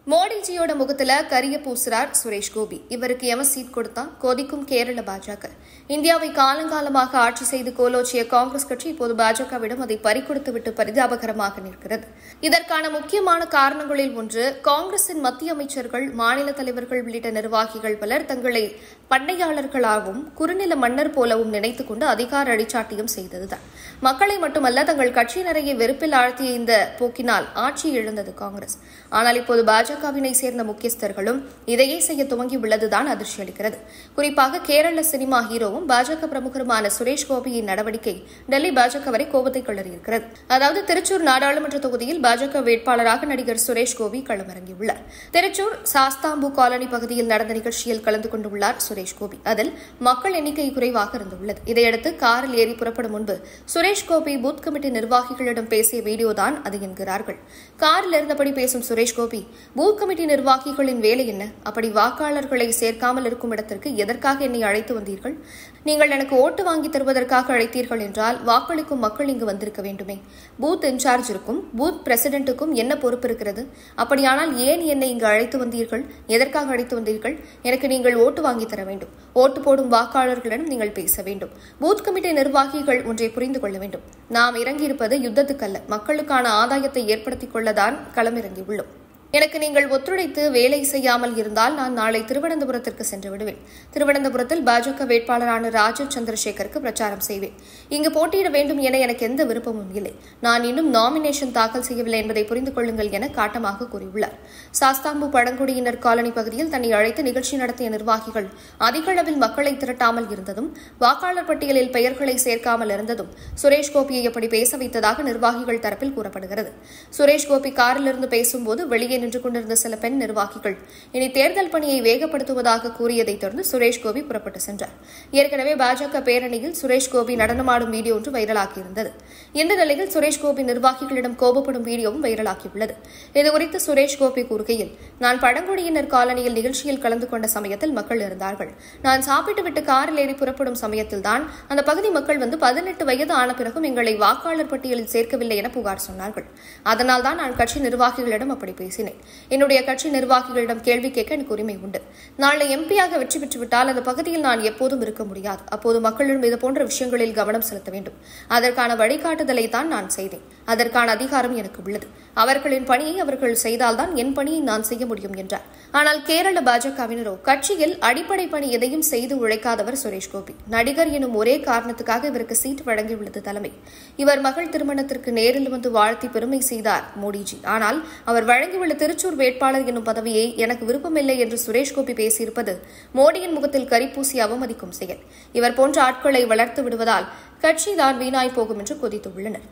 மோடிஜியோட முகத்துல கரிய பூசுறார் சுரேஷ் கோபி இவருக்கு எவன் சீட் கொடுத்தா கொதிக்கும் கேரள பாஜக இந்தியாவை காலங்காலமாக ஆட்சி செய்து கோலோச்சிய காங்கிரஸ் கட்சி இப்போது பாஜகவிடம் அதை பறிகொடுத்து விட்டு பரிதாபகரமாக நிற்கிறது இதற்கான முக்கியமான காரணங்களில் ஒன்று காங்கிரசின் மத்திய அமைச்சர்கள் மாநில தலைவர்கள் உள்ளிட்ட நிர்வாகிகள் பலர் தங்களை பண்ணையாளர்களாகவும் குறுநில மன்னர் போலவும் நினைத்துக் கொண்டு அதிகார அடிச்சாட்டியம் செய்ததுதான் மக்களை மட்டுமல்ல தங்கள் கட்சியினரையே வெறுப்பில் ஆழ்த்திய இந்த போக்கினால் ஆட்சி இழந்தது காங்கிரஸ் ஆனால் இப்போது பாஜகவினை சேர்ந்த முக்கியஸ்தர்களும் இதையே செய்ய துவங்கியுள்ளதுதான் அதிர்ச்சி அளிக்கிறது குறிப்பாக கேரள சினிமா ஹீரோவும் பாஜக பிரமுகருமான சுரேஷ் கோபியின் நடவடிக்கை டெல்லி பாஜக வரை கோபத்தை கிளறியிருக்கிறது அதாவது திருச்சூர் நாடாளுமன்ற தொகுதியில் பாஜக வேட்பாளராக நடிகர் சுரேஷ் கோபி களமிறங்கியுள்ளார் திருச்சூர் சாஸ்தாம்பு காலனி பகுதியில் நடந்த நிகழ்ச்சியில் கலந்து கொண்டுள்ளார் சுரேஷ் கோபி அதில் மக்கள் எண்ணிக்கை குறைவாக இருந்துள்ளது இதையடுத்து காரில் ஏறி புறப்படும் முன்பு சுரேஷ் கோபி பூத் கமிட்டி நிர்வாகிகளிடம் பேசிய வீடியோ தான் அது என்கிறார்கள் காரில் இருந்தபடி பேசும் சுரேஷ் கோபி பூத் கமிட்டி நிர்வாகிகளின் வேலை என்ன அப்படி வாக்காளர்களை சேர்க்காமல் இருக்கும் இடத்திற்கு எதற்காக என்னை அழைத்து வந்தீர்கள் நீங்கள் எனக்கு ஓட்டு வாங்கி தருவதற்காக அழைத்தீர்கள் என்றால் வாக்களிக்கும் மக்கள் இங்கு வந்திருக்க வேண்டுமே பூத் இன்சார்ஜ் இருக்கும் பூத் பிரசிடென்ட்டுக்கும் என்ன பொறுப்பு இருக்கிறது அப்படியானால் ஏன் என்னை இங்கு அழைத்து வந்தீர்கள் எதற்காக அழைத்து வந்தீர்கள் எனக்கு நீங்கள் ஓட்டு வாங்கி தர வேண்டும் ஓட்டு போடும் வாக்காளர்களிடம் நீங்கள் பேச வேண்டும் பூத் கமிட்டி நிர்வாகிகள் ஒன்றை புரிந்து கொள்ள வேண்டும் நாம் இறங்கியிருப்பது யுத்தத்துக்கல்ல மக்களுக்கான ஆதாயத்தை ஏற்படுத்திக் கொள்ளதான் களமிறங்கியுள்ளோம் எனக்கு நீங்கள் ஒத்துழைத்து வேலை செய்யாமல் இருந்தால் நான் நாளை திருவனந்தபுரத்திற்கு சென்று விடுவேன் திருவனந்தபுரத்தில் பாஜக வேட்பாளரான ராஜீவ் சந்திரசேகருக்கு பிரச்சாரம் செய்வேன் இங்கு போட்டியிட வேண்டும் என எனக்கு எந்த விருப்பமும் இல்லை நான் இன்னும் நாமினேஷன் தாக்கல் செய்யவில்லை என்பதை புரிந்து கொள்ளுங்கள் என காட்டமாக கூறியுள்ளார் சாஸ்தாம்பு பழங்குடியினர் காலனி பகுதியில் தன்னை அழைத்து நிகழ்ச்சி நடத்திய நிர்வாகிகள் அதிக அளவில் மக்களை திரட்டாமல் இருந்ததும் வாக்காளர் பட்டியலில் பெயர்களை சேர்க்காமல் இருந்ததும் சுரேஷ் கோபியை எப்படி பேச வைத்ததாக நிர்வாகிகள் தரப்பில் கூறப்படுகிறது சுரேஷ் கோபி காரிலிருந்து பேசும்போது வெளியே நின்று கொண்டிருந்த சில பெண் நிர்வாகிகள் இனி தேர்தல் பணியை வேகப்படுத்துவதாக கூறியதைத் தொடர்ந்து சுரேஷ் கோபி புறப்பட்டு சென்றார் ஏற்கனவே பாஜக பேரணியில் சுரேஷ் கோபி நடனமாடும் வீடியோ ஒன்று வைரலாகியிருந்தது இந்த நிலையில் சுரேஷ் கோபி நிர்வாகிகளிடம் கோபப்படும் வீடியோவும் வைரலாகியுள்ளது இதுகுறித்து சுரேஷ் கோபி கூறுகையில் நான் பழங்குடியினர் காலனியில் நிகழ்ச்சியில் கலந்து கொண்ட சமயத்தில் மக்கள் இருந்தார்கள் நான் சாப்பிட்டுவிட்டு காரில் ஏறி புறப்படும் சமயத்தில்தான் அந்த பகுதி மக்கள் வந்து பதினெட்டு வயது ஆன பிறகும் எங்களை வாக்காளர் பட்டியலில் சேர்க்கவில்லை என புகார் சொன்னார்கள் அதனால்தான் நான் கட்சி நிர்வாகிகளிடம் அப்படி பேசினேன் என்னுடைய கட்சி நிர்வாகிகளிடம் கேள்வி கேட்க எனக்கு உரிமை உண்டு நாளை எம்பியாக வெற்றி பெற்றுவிட்டால் அந்த பகுதியில் நான் எப்போதும் இருக்க முடியாது அப்போது மக்களிடம் இது போன்ற விஷயங்களில் கவனம் செலுத்த வேண்டும் அதற்கான வழிகாட்டுதலை தான் நான் செய்தேன் அதற்கான அதிகாரம் எனக்கு உள்ளது அவர்களின் பணியை அவர்கள் செய்தால்தான் என் பணியை நான் செய்ய முடியும் என்றார் ஆனால் கேரள பாஜகவினரோ கட்சியில் அடிப்படை பணி எதையும் செய்து உழைக்காதவர் சுரேஷ் கோபி நடிகர் எனும் ஒரே காரணத்துக்காக இவருக்கு சீட் வழங்கியுள்ளது தலைமை இவர் மகள் திருமணத்திற்கு நேரில் வந்து வாழ்த்தி பெருமை செய்தார் மோடிஜி ஆனால் அவர் வழங்கியுள்ள திருச்சூர் வேட்பாளர் என்னும் பதவியை எனக்கு விருப்பமில்லை என்று சுரேஷ் கோபி பேசியிருப்பது மோடியின் முகத்தில் கரிப்பூசி அவமதிக்கும் செயல் இவர் போன்ற ஆட்களை வளர்த்து விடுவதால் கட்சிதான் வீணாய் போகும் என்று கொதித்துள்ளனர்